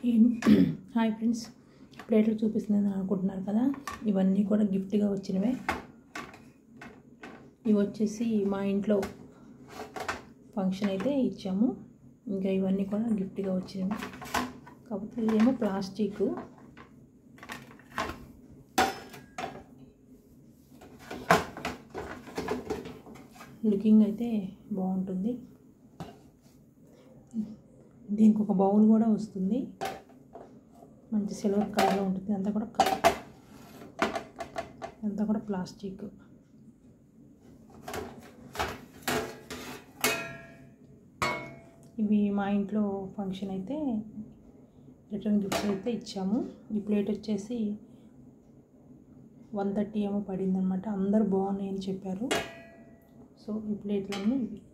ఏం- hi friends ప్లేట్లు చూపిస్తున్నాను అనుకుంటున్నారు కదా ఇవన్నీ కూడా గిఫ్ట్గా వచ్చినవే ఇవి వచ్చేసి మా ఇంట్లో ఫంక్షన్ అయితే ఇచ్చాము ఇంకా ఇవన్నీ కూడా గిఫ్ట్గా వచ్చినవి కాకపోతే ఇదేమో ప్లాస్టిక్ లుకింగ్ అయితే బాగుంటుంది దీనికి ఒక బౌల్ కూడా వస్తుంది మంచి సిల్వర్ కలర్లో ఉంటుంది అంతా కూడా క- అంతా కూడా ప్లాస్టిక్ ఇవి మా ఇంట్లో ఫంక్షన్ అయితే రిటర్న్ గిఫ్ట్స్ అయితే ఇచ్చాము ఈ ప్లేట్ వచ్చేసి వన్ థర్టీ ఏమో పడిందనమాట అందరు బాగున్నాయని చెప్పారు సో ఈ ప్లేట్లన్నీ ఇవి